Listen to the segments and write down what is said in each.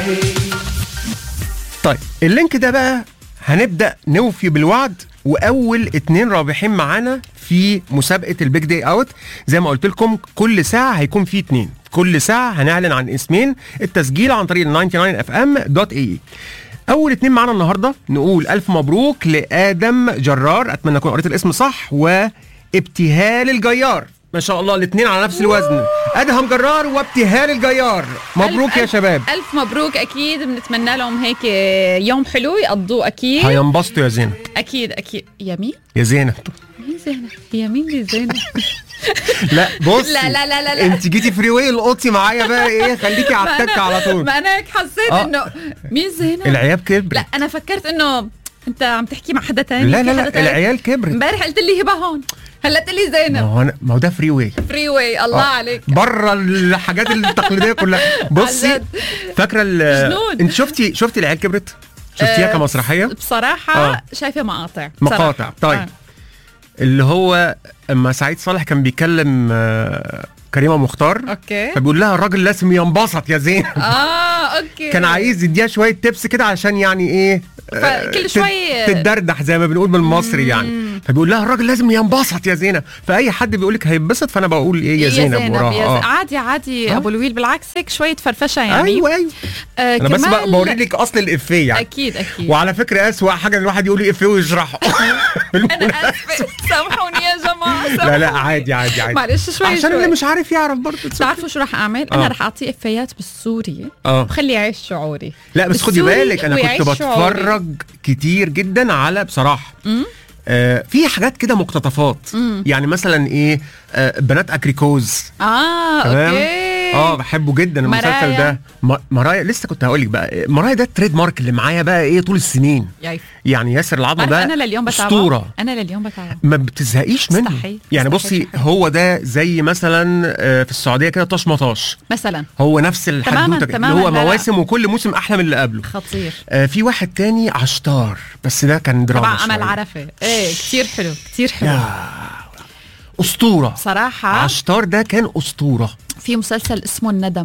طيب اللينك ده بقى هنبدا نوفي بالوعد واول اتنين رابحين معانا في مسابقه البيج داي اوت زي ما قلت لكم كل ساعه هيكون في اتنين كل ساعه هنعلن عن اسمين التسجيل عن طريق ال 99 اف ام دوت اي اول اتنين معانا النهارده نقول الف مبروك لادم جرار اتمنى اكون قريت الاسم صح وابتهال الجيار ما شاء الله الاثنين على نفس الوزن ادهم جرار وابتهال الجيار مبروك ألف يا ألف شباب ألف مبروك أكيد بنتمنى لهم هيك يوم حلو يقضوه أكيد هينبسطوا يا زينب أكيد أكيد يا مين؟ يا زينب مين زينب؟ هي مين دي زينب؟ لا بص لا لا لا لا لا. انت جيتي فري واي القطي معايا بقى ايه خليكي على ما التك أنا- على طول ما أنا هيك حسيت آه. إنه مين زينب؟ العيال كبرت لا أنا فكرت إنه أنت عم تحكي مع حدا تاني لا في لا حدا لا تاني. العيال كبرت امبارح قلت لي هبه هون هلا قلت لي ما زينب هو أنا- ما هو ده فري واي فري واي الله عليك بره الحاجات التقليديه كلها بصي عن جد. فاكره ال- جنون. انت شفتي شفتي العيال كبرت شفتيها آه، كمسرحيه بصراحة آه. شايفة مقاطع مقاطع بصراحة. طيب آه. اللي هو اما سعيد صالح كان بيكلم آه، كريمه مختار اوكي فبيقول لها الراجل لازم ينبسط يا زين اه اوكي كان عايز يديها شويه تبس كده عشان يعني ايه آه، فكل تت- شوي- تتدردح زي ما بنقول بالمصري يعني فبيقول لها الراجل لازم ينبسط يا زينب فاي حد بيقول لك هينبسط فانا بقول ايه يا زينب يا وراها زينب. آه. عادي عادي آه. ابو لويل بالعكس هيك شويه فرفشه يعني ايوه ايوه آه انا بس كرمال- بوري لك اصل الافيه يعني اكيد اكيد وعلى فكره اسوأ حاجه ان الواحد يقول افيه ويشرحه انا اسفه سامحوني يا جماعه لا سامحوني. لا عادي عادي عادي معلش شوي عشان شوي. اللي مش عارف يعرف برضه it's okay. بتعرفوا شو رح اعمل؟ آه. انا رح اعطيه افيات بالسوري اه وخليه يعيش شعوري لا بس خدي بالسوري بالك انا ويعيش كنت شعوري. بتفرج كتير جدا على بصراحه آه في حاجات كده مقتطفات يعني مثلا ايه آه بنات اكريكوز اه تمام اوكي اه بحبه جدا المسلسل مرايا. ده م- مرايا لسه كنت هقول لك بقى مرايا ده التريد مارك اللي معايا بقى ايه طول السنين يايف يعني ياسر العظمه بعرف ده انا لليوم بتابعه اسطوره انا لليوم بتابعه ما بتزهقيش منه مستحيل. يعني مستحيل بصي شحن. هو ده زي مثلا آه، في السعوديه كده طش مطاش مثلا هو نفس الحدوته كده، تماماً، اللي هو لا، لا. مواسم وكل موسم احلى من اللي قبله خطير آه في واحد تاني عشتار بس ده كان دراما تبع امل شوية. عرفه ايه كثير حلو كثير حلو يا اسطوره صراحه عشتار ده كان اسطوره في مسلسل اسمه الندم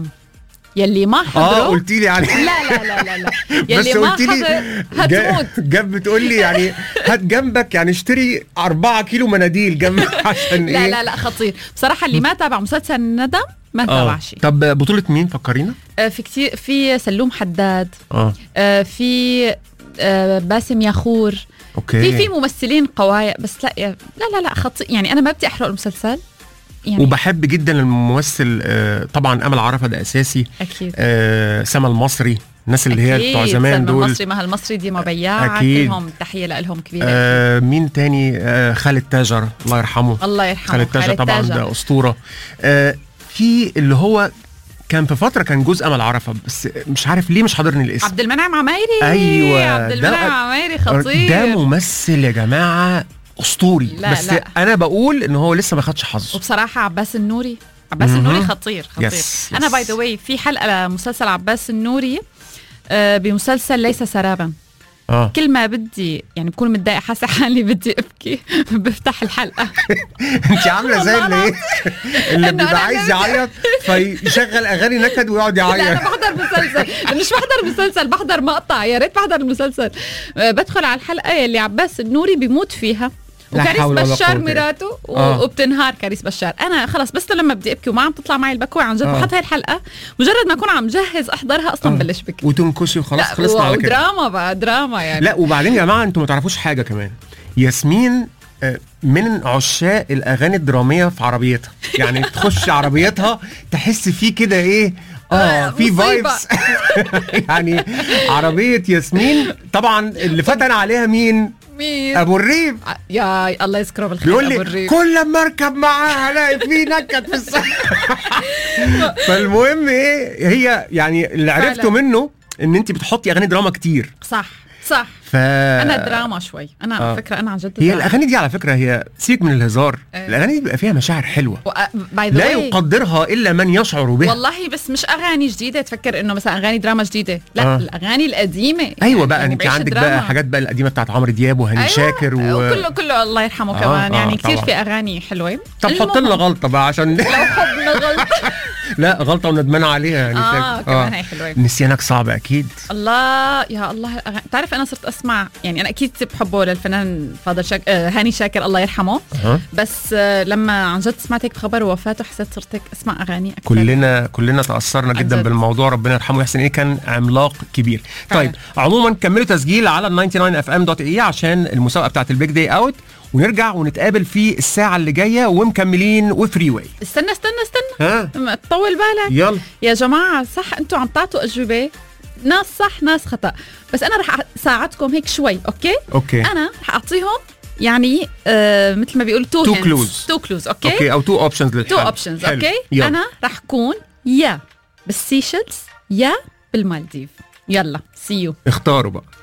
يلي ما حضره اه قلت لي عليه لا لا لا لا لا بس يلي ما قلت لي حضر جا- هتموت جاب بتقول لي يعني هات جنبك يعني اشتري 4 كيلو مناديل جنبك عشان لا ايه لا لا خطير بصراحة اللي ما تابع مسلسل الندم ما اه تابع شيء طب بطولة مين فكرينا؟ آه، في كتير في سلوم حداد اه آه، في آه، باسم ياخور اوكي في في ممثلين قوايا بس لا يا- لا لا لا خطير يعني انا ما بدي احرق المسلسل يعني وبحب جدا الممثل آه طبعا امل عرفه ده اساسي اكيد آه سما المصري الناس اللي هي بتوع أكيد. زمان سلمى دول المصري مها المصري دي مبيعة أكيد. كلهم تحية لهم كبيرة آه مين تاني آه خالد تاجر الله يرحمه الله يرحمه خالد تاجر طبعا ده اسطوره آه في اللي هو كان في فتره كان جزء امل عرفه بس مش عارف ليه مش حاضرني الاسم عبد المنعم عمايري أيوة، عبد ده- المنعم عمايري خطير ده ممثل يا جماعه اسطوري لا، بس لا. انا بقول ان هو لسه ما خدش حظه وبصراحة عباس النوري عباس مهم. النوري خطير خطير يس، انا يس. باي ذا واي في حلقة لمسلسل عباس النوري آه، بمسلسل ليس سرابا اه كل ما بدي يعني بكون متضايقة حاسة حالي بدي ابكي بفتح الحلقة انت عامله زي والله اللي ايه اللي إنه بيبقى أنا عايز بدي- يعيط فيشغل اغاني نكد ويقعد لا انا يعيط بحضر مسلسل مش بحضر مسلسل بحضر مقطع يا ريت بحضر المسلسل آه، بدخل على الحلقة يلي عباس النوري بيموت فيها لا وكاريس حول ولا بشار قوة إلا مراته و- آه. وبتنهار كاريس بشار انا خلص بس لما بدي ابكي وما عم تطلع معي البكوة عن جد آه. بحط هاي الحلقه مجرد ما اكون عم جهز احضرها اصلا آه. بلش بكي وتنكشي وخلاص لا خلصنا على كده ودراما بقى دراما يعني لا وبعدين يا جماعه انتوا ما تعرفوش حاجه كمان ياسمين آه، من عشاق الاغاني الدراميه في عربيتها يعني تخش عربيتها تحس فيه كده ايه اه آه، في مصيبة. فايبس يعني عربيه ياسمين طبعا اللي فتن عليها مين مين ابو الريف ع- يا الله يذكره بالخير بيقول أبو لي الريف. كل لما اركب معاه الاقي في نكد في السفر فالمهم ايه هي يعني اللي عرفته فعلا. منه ان انت بتحطي اغاني دراما كتير صح صح ف انا دراما شوي انا آه. على فكره انا عن جد هي دراما. الاغاني دي على فكره هي سيبك من الهزار آه. الاغاني دي بيبقى فيها مشاعر حلوه و- باي ذا لا واي يقدرها الا من يشعر بها والله بس مش اغاني جديده تفكر انه مثلا اغاني دراما جديده لا آه. الاغاني القديمه ايوه بقى يعني انت بعيش عندك دراما. بقى حاجات بقى القديمه بتاعت عمرو دياب وهاني أيوة. شاكر و... وكله كله الله يرحمه آه، كمان آه، يعني كثير طبعا. في اغاني حلوه طب حط لنا المهم، غلطه بقى عشان لو حبنا غلط لا غلطه وندمانه عليها يعني اه فاكر. كمان هي حلوه نسيانك صعب اكيد الله يا الله بتعرف انا صرت اسمع يعني انا اكيد بحبه للفنان فاضل شاك... آه هاني شاكر الله يرحمه أه. بس آه لما عن جد سمعت هيك بخبر وفاته حسيت صرت هيك اسمع اغاني اكثر كلنا كلنا تاثرنا عن جدا جد. بالموضوع ربنا يرحمه ويحسن ايه كان عملاق كبير فعلا. طيب عموما كملوا تسجيل على ال 99fm.ae عشان المسابقه بتاعت البيج داي اوت ونرجع ونتقابل في الساعه اللي جايه ومكملين وفري واي استنى استنى استنى ها ما تطول بالك يلا يا جماعة صح انتم عم تعطوا أجوبة ناس صح ناس خطأ بس أنا رح أساعدكم هيك شوي أوكي اوكي أنا رح أعطيهم يعني آه مثل ما بيقولوا تو Two clues. تو كلوز أوكي اوكي او تو اوبشنز تو اوبشنز أوكي يلا. أنا رح كون يا بالسيشلز يا بالمالديف يلا سي يو اختاروا بقى